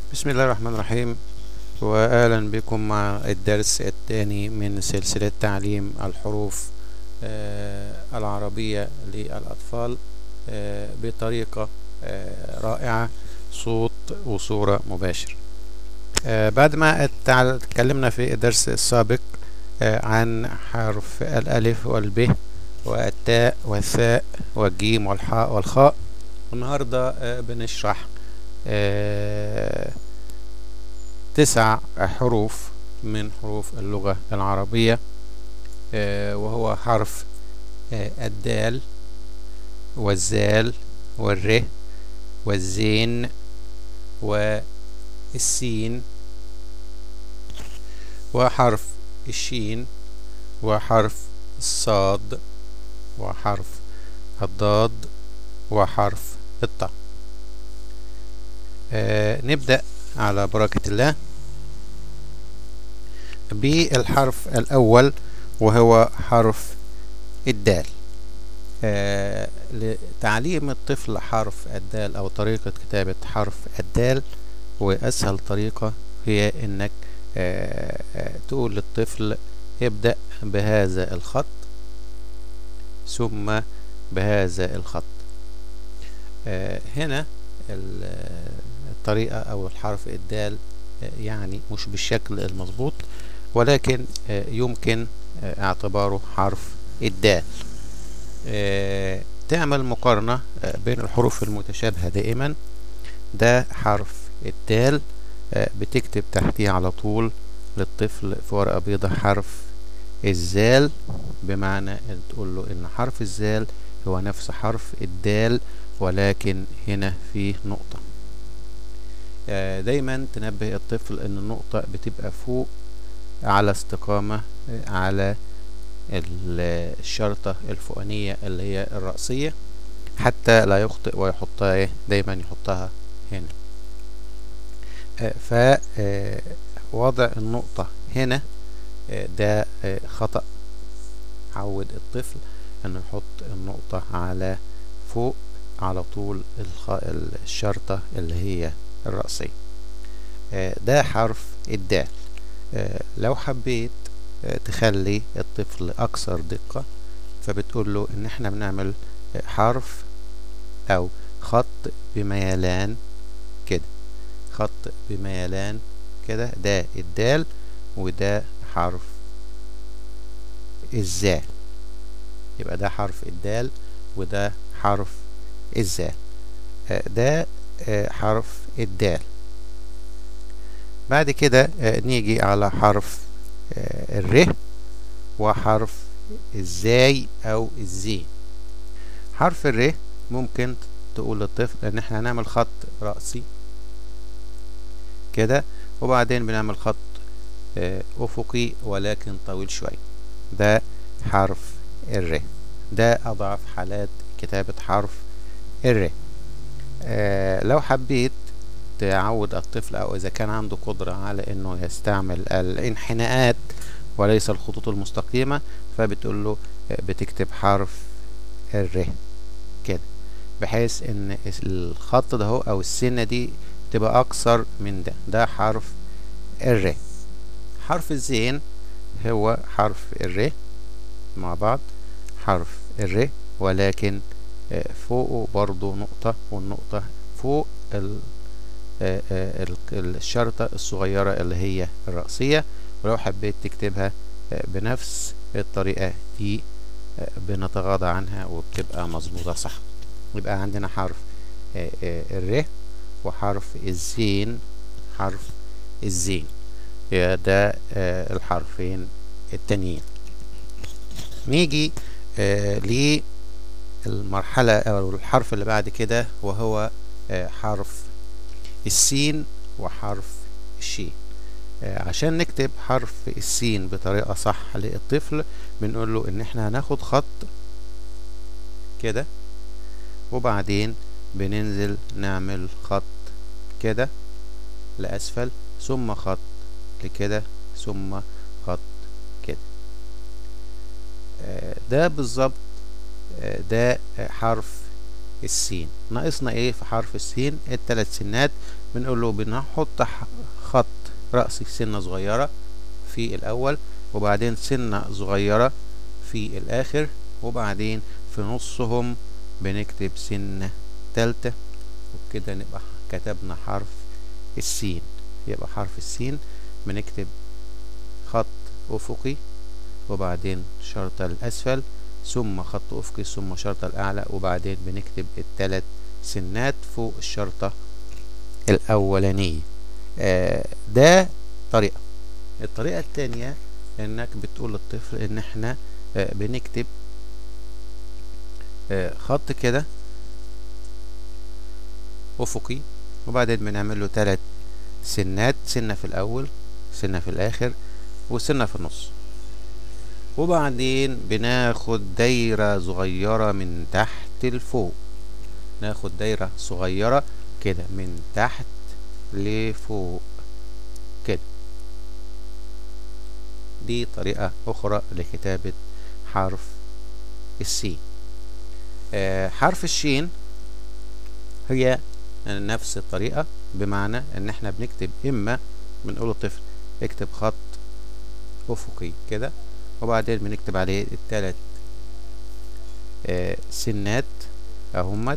بسم الله الرحمن الرحيم وأهلا بكم مع الدرس الثاني من سلسلة تعليم الحروف آه، العربية للأطفال آه، بطريقة آه، رائعة صوت وصورة مباشر آه، بعد ما اتع- اتكلمنا في الدرس السابق آه، عن حرف الألف والب والتاء والثاء والجيم والحاء والخاء النهاردة آه، بنشرح آه، تسع حروف من حروف اللغة العربية آه، وهو حرف آه، الدال والزال والر والزين والسين وحرف الشين وحرف الصاد وحرف الضاد وحرف الطاء آه نبدأ على بركة الله بالحرف الأول وهو حرف الدال آه لتعليم الطفل حرف الدال أو طريقة كتابة حرف الدال وأسهل طريقة هي إنك آه آه تقول للطفل ابدأ بهذا الخط ثم بهذا الخط آه هنا ال- الطريقة أو الحرف الدال آه، يعني مش بالشكل المظبوط ولكن آه، يمكن آه، اعتباره حرف الدال آه، تعمل مقارنة آه، بين الحروف المتشابهة دائما ده حرف الدال آه، بتكتب تحتيه على طول للطفل في ورقة بيضاء حرف الزال بمعنى إن تقول له ان حرف الزال هو نفس حرف الدال ولكن هنا فيه نقطة آه، دايما تنبه الطفل ان النقطة بتبقى فوق على استقامة آه، على ال- الشرطة الفوقانية اللي هي الرأسية حتى لا يخطئ ويحطها إيه؟ دايما يحطها هنا فوضع النقطة هنا آه، ده آه، خطأ عود الطفل انه يحط النقطة على فوق على طول الخ... الشرطة اللي هي الرأسية آه، ده حرف الدال آه، لو حبيت آه، تخلي الطفل أكثر دقة فبتقول له إن إحنا بنعمل آه، حرف أو خط بميلان كده خط بميلان كده ده الدال وده حرف الزال يبقى ده حرف الدال وده حرف الزال آه، ده آه، حرف الدال بعد كده آه، نيجي على حرف آه، الر وحرف الزاي او الزين حرف الر ممكن تقول للطفل ان احنا هنعمل خط رأسي كده وبعدين بنعمل خط آه، افقي ولكن طويل شوية ده حرف الر ده اضعف حالات كتابة حرف الر آه لو حبيت تعود الطفل او اذا كان عنده قدرة على انه يستعمل الانحناءات وليس الخطوط المستقيمة فبتقول له آه، بتكتب حرف الر كده بحيث ان الخط ده هو او السنة دي تبقى اقصر من ده ده حرف الر حرف الزين هو حرف الر مع بعض حرف الر ولكن آه، فوقه برضو نقطة والنقطة فوق ال- آه، آه، ال- الشرطة الصغيرة اللي هي الرأسية ولو حبيت تكتبها آه، بنفس الطريقة دي آه، بنتغاضى عنها وبتبقى مظبوطة صح يبقى عندنا حرف آه، آه، الر وحرف الزين حرف الزين يا ده آه، الحرفين التانيين نيجي آه للمرحلة أو الحرف اللي بعد كده وهو آه حرف السين وحرف الشين آه عشان نكتب حرف السين بطريقة صح للطفل بنقول له إن إحنا هناخد خط كده وبعدين بننزل نعمل خط كده لأسفل ثم خط لكده ثم خط كده آه، ده بالظبط آه، ده آه، حرف السين ناقصنا ايه في حرف السين التلات سنات بنقول له بنحط خط رأس سنة صغيرة في الأول وبعدين سنة صغيرة في الآخر وبعدين في نصهم بنكتب سنة تالتة وبكده نبقى كتبنا حرف السين يبقى حرف السين بنكتب خط أفقي وبعدين شرطة الأسفل ثم خط أفقي ثم شرطة الأعلى وبعدين بنكتب التلات سنات فوق الشرطة الأولانية آه ده طريقة الطريقة التانية انك بتقول للطفل ان احنا آه بنكتب آه خط كده افقي وبعدين بنعمل له تلات سنات سنة في الاول سنة في الاخر وسنة في النص وبعدين بناخد دايرة صغيرة من تحت لفوق ناخد دايرة صغيرة كده من تحت لفوق كده دي طريقة أخرى لكتابة حرف السين آه حرف الشين هي نفس الطريقة بمعنى ان احنا بنكتب اما بنقول للطفل اكتب خط افقي كده وبعدين بنكتب عليه التلات آه سنات اهمت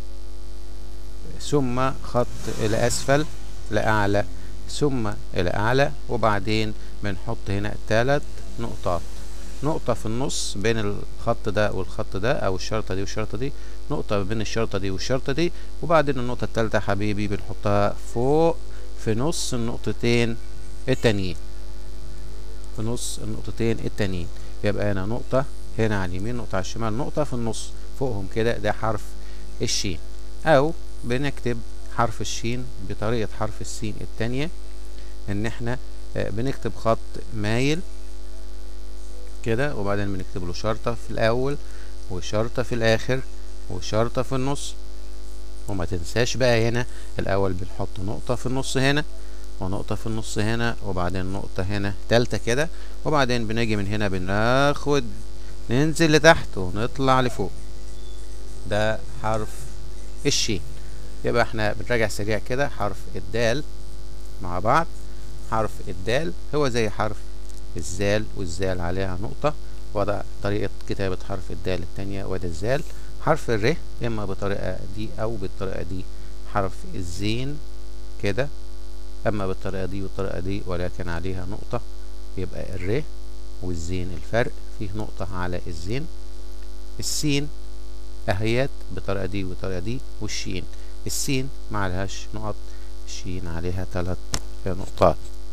ثم خط الى اسفل لاعلى ثم الى اعلى وبعدين بنحط هنا تلات نقطات نقطة في النص بين الخط ده والخط ده او الشرطة دي والشرطة دي نقطة بين الشرطة دي والشرطة دي وبعدين النقطة التالتة حبيبي بنحطها فوق في نص النقطتين التانيين في نص النقطتين التانيين يبقى هنا نقطة هنا على اليمين نقطة على الشمال نقطة في النص فوقهم كده ده حرف الشين او بنكتب حرف الشين بطريقة حرف السين التانية ان احنا بنكتب خط مايل كده وبعدين بنكتب له شرطة في الاول وشرطة في الاخر وشرطة في النص وما تنساش بقى هنا الاول بنحط نقطة في النص هنا ونقطة في النص هنا وبعدين نقطة هنا تالتة كده وبعدين بنيجي من هنا بناخد ننزل لتحت ونطلع لفوق ده حرف الشين يبقى احنا بنراجع سريع كده حرف الدال مع بعض حرف الدال هو زي حرف الزال والزال عليها نقطة وده طريقة كتابة حرف الدال التانية وده الزال حرف الر اما بالطريقة دي او بالطريقة دي حرف الزين كده اما بالطريقة دي والطريقة دي ولكن عليها نقطة يبقى الر والزين الفرق فيه نقطة على الزين السين اهيات بالطريقة دي والطريقة دي والشين السين ما عليهاش نقط الشين عليها ثلاث نقطات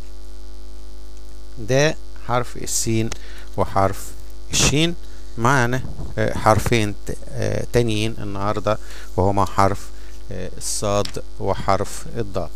ده حرف السين وحرف الشين معنا حرفين تانيين النهاردة وهما حرف الصاد وحرف الضاد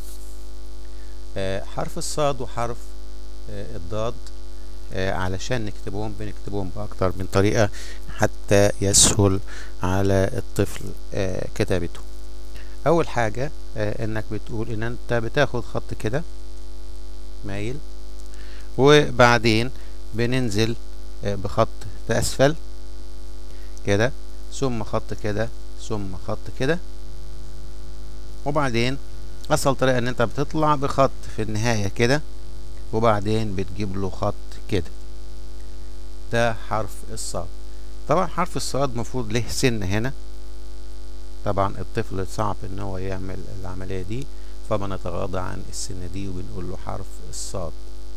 حرف الصاد وحرف الضاد علشان نكتبهم بنكتبهم بأكتر من طريقة حتى يسهل على الطفل كتابته أول حاجة إنك بتقول إن أنت بتاخد خط كده مايل وبعدين بننزل بخط أسفل كده ثم خط كده ثم خط كده وبعدين أصل طريقة إن أنت بتطلع بخط في النهاية كده وبعدين بتجيب له خط كده ده حرف الصاد طبعا حرف الصاد مفروض له سن هنا طبعا الطفل صعب ان هو يعمل العملية دي فبنتغاضى عن السن دي وبنقول له حرف الصاد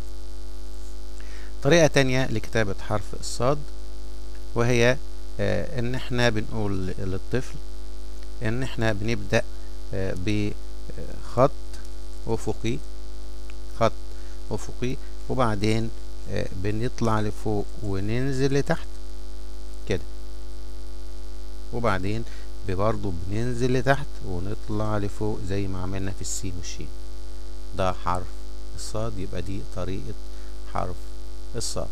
طريقة تانية لكتابة حرف الصاد وهي آه ان احنا بنقول للطفل ان احنا بنبدأ آه بخط افقي خط افقي وبعدين آه بنطلع لفوق وننزل لتحت كده وبعدين برضه بننزل لتحت ونطلع لفوق زي ما عملنا في السين والشين ده حرف الصاد يبقى دي طريقة حرف الصاد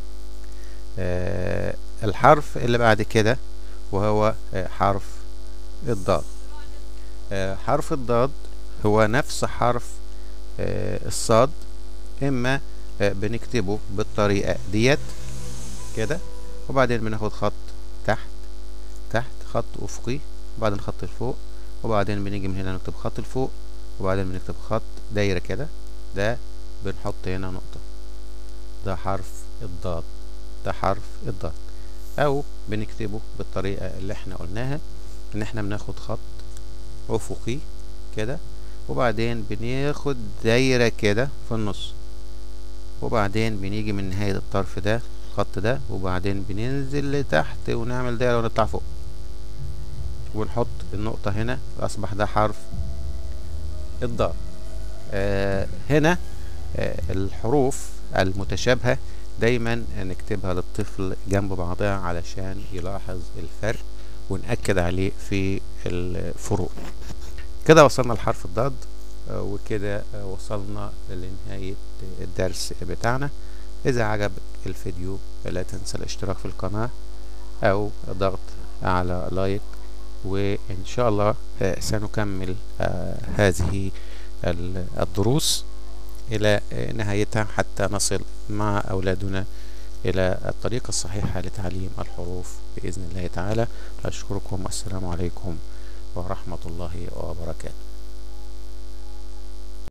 آه الحرف اللي بعد كده وهو آه حرف الضاد آه حرف الضاد هو نفس حرف آه الصاد اما آه بنكتبه بالطريقة ديت كده وبعدين بناخد خط تحت تحت خط افقي وبعدين خط لفوق وبعدين بنيجي من هنا نكتب خط لفوق وبعدين بنكتب خط دايرة كده ده بنحط هنا نقطة ده حرف الضاد ده حرف الضاد او بنكتبه بالطريقة اللي احنا قلناها ان احنا بناخد خط افقي كده وبعدين بناخد دايرة كده في النص وبعدين بنيجي من نهاية الطرف ده الخط ده وبعدين بننزل لتحت ونعمل دايرة ونطلع فوق ونحط النقطة هنا أصبح ده حرف الضاد آه هنا آه الحروف المتشابهة دايما نكتبها للطفل جنب بعضها علشان يلاحظ الفرق ونأكد عليه في الفروق كده وصلنا لحرف الضاد آه وكده آه وصلنا لنهاية الدرس بتاعنا إذا عجبك الفيديو لا تنسى الاشتراك في القناة أو الضغط على لايك وإن شاء الله آه سنكمل هذه الدروس إلى نهايتها حتى نصل مع أولادنا إلى الطريقة الصحيحة لتعليم الحروف بإذن الله تعالى أشكركم والسلام عليكم ورحمة الله وبركاته